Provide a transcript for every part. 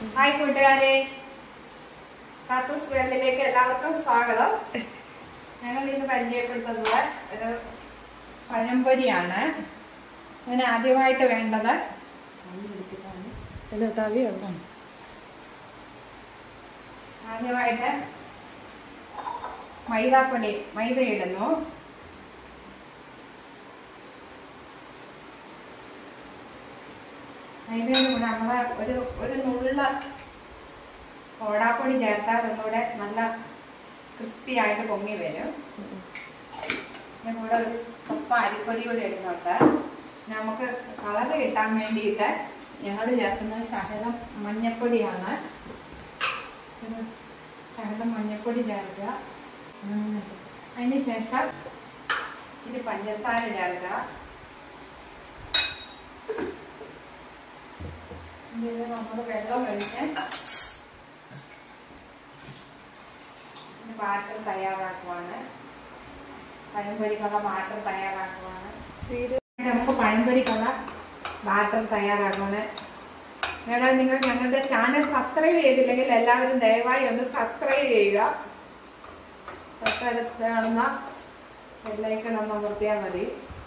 Hi കൂട്ടുകാരെ കാത്തൂസ് വേൾഡിലേക്ക് എല്ലാവർക്കും സ്വാഗതം ഞങ്ങൾ ഇന്ന് പരിചയപ്പെടുത്തുന്നത് ഒരു പഴംപൊരിയാണ് അതിന് ആദ്യമായിട്ട് വേണ്ടത് അല്ല തവിയുണ്ടോ ആദ്യമായിട്ട് മൈദാപ്പൊടി മൈദ ഇടുന്നു മൈദയുടെ കൂടെ നമ്മൾ ഒരു ഒരു നുള്ള സോഡാപ്പൊടി ചേർത്താൽ ഒന്നുകൂടെ നല്ല ക്രിസ്പി ആയിട്ട് പൊങ്ങി വരും പിന്നെ കൂടെ ഒരു കപ്പ അരിപ്പൊടി കൂടെ ഇടുന്നുണ്ട് നമുക്ക് കളർ കിട്ടാൻ വേണ്ടിയിട്ട് ഞങ്ങൾ ചേർക്കുന്നത് ശകലം മഞ്ഞപ്പൊടിയാണ് ഒരു ശകലം മഞ്ഞപ്പൊടി ചേർക്കുക അതിന് ശേഷം ഇച്ചിരി പഞ്ചസാര ചേർക്കുക ഇത് നമ്മൾ വെള്ളം ഒഴിച്ച് വാട്ടർ തയ്യാറാക്കുവാണ് പഴംപൊരിക്കുള്ള വാട്ടർ തയ്യാറാക്കുവാണ് ജീരക നമുക്ക് പഴംപൊരിക്കുള്ള ബാറ്റർ തയ്യാറാക്കണം മേഡം നിങ്ങൾ ഞങ്ങളുടെ ചാനൽ സബ്സ്ക്രൈബ് ചെയ്തില്ലെങ്കിൽ എല്ലാവരും ദയവായി ഒന്ന് സബ്സ്ക്രൈബ് ചെയ്യുക തൊട്ടടുത്ത് കാണുന്ന ബെല്ലൈക്കൺ ഒന്ന് അമർത്തിയാൽ മതി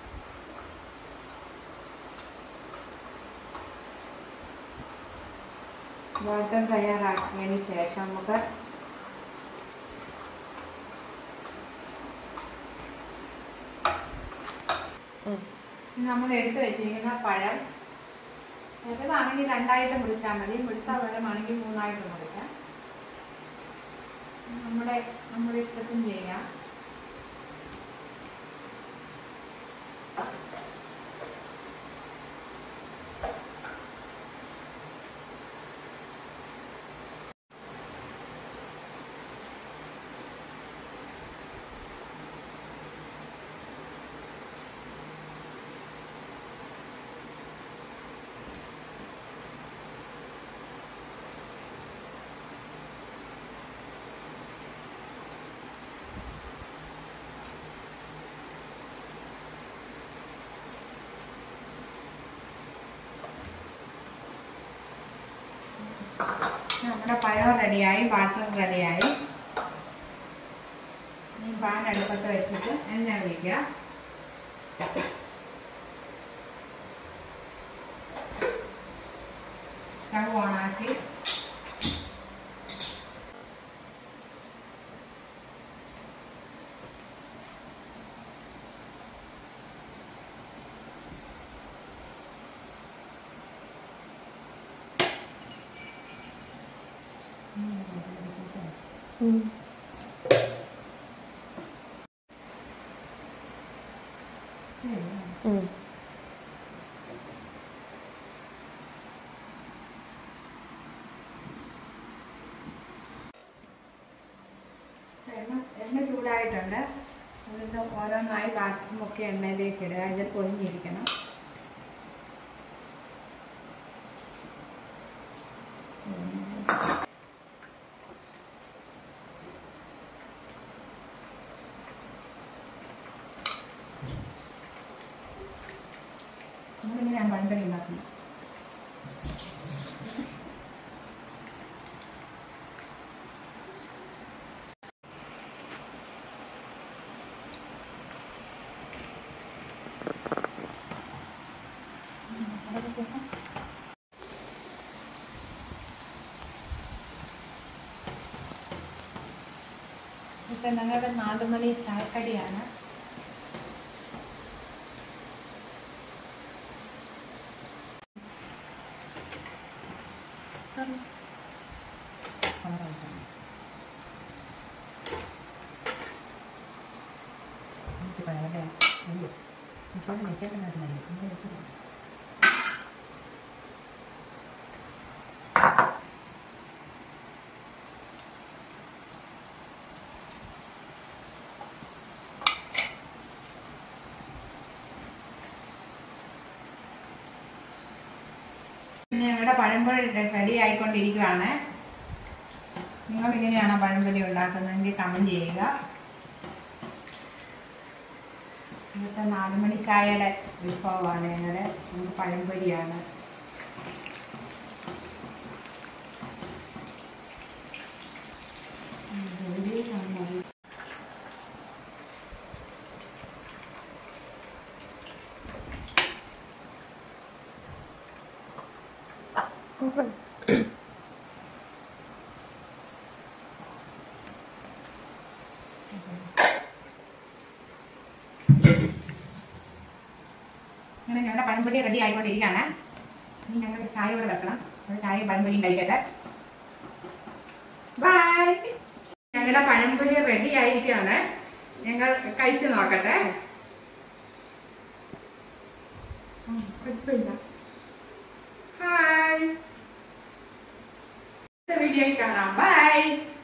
ബാറ്റർ തയ്യാറാക്കിയതിന് ശേഷം നമുക്ക് ഉം. നമ്മൾ എടുത്തു വെച്ചിരിക്കുന്ന പഴം ചെറുതാണെങ്കിൽ രണ്ടായിട്ട് മുറിച്ചാൽ മതി മുഴുത്ത പഴമാണെങ്കിൽ മൂന്നായിട്ട് മുറിക്കാം നമ്മുടെ നമ്മുടെ ഇഷ്ടത്തിന് ചെയ്യാം നമ്മുടെ പഴം റെഡിയായി വാട്ടർ റെഡിയായി ഈ പാൻ അടുപ്പത്ത് വെച്ചിട്ട് എണ്ണ ഒഴിക്കുക സ്റ്റവ് ഓണാക്കി ഉം. ഉം. എണ്ണ എണ്ണ ചൂടായിട്ടുണ്ട് അതിന് ഓരോന്നായി ബാക്കി മുക്കി എണ്ണയിലേക്ക് ഇടുക ഇതിൽ പൊതിഞ്ഞിരിക്കണം നമ്മളിങ്ങനെ പണ്ടടി ഉണ്ടാക്കുന്നു ഇപ്പം ഞങ്ങളുടെ നാല് മണി ചായക്കടിയാണ് പിന്നെ ഞങ്ങളുടെ പഴംപൊരി റെഡി ആയിക്കൊണ്ടിരിക്കുകയാണ് നിങ്ങൾ ഇങ്ങനെയാണോ പഴംപൊരി ഉണ്ടാക്കുന്നതെങ്കിൽ കമൻറ്റ് ചെയ്യുക ഇന്നത്തെ നാലുമണി ചായയുടെ വിഭവമാണ് ഞങ്ങളുടെ നമുക്ക് പഴംപൊരിയാണ് അങ്ങനെ ഞങ്ങളുടെ പഴംപൊരി റെഡി ആയിക്കൊണ്ടിരിക്കുകയാണ് ഇനി ഞങ്ങൾ ചായ കൂടെ വെക്കണം അത് ചായ പഴംപൊരിയും കഴിക്കട്ടെ ബൈ ഞങ്ങളുടെ പഴംപൊരി റെഡി ആയിരിക്കുകയാണ് ഞങ്ങൾ കഴിച്ചു നോക്കട്ടെ ഉം, കുഴപ്പമില്ല ഹായ് വീഡിയോയിൽ കാണാം ബൈ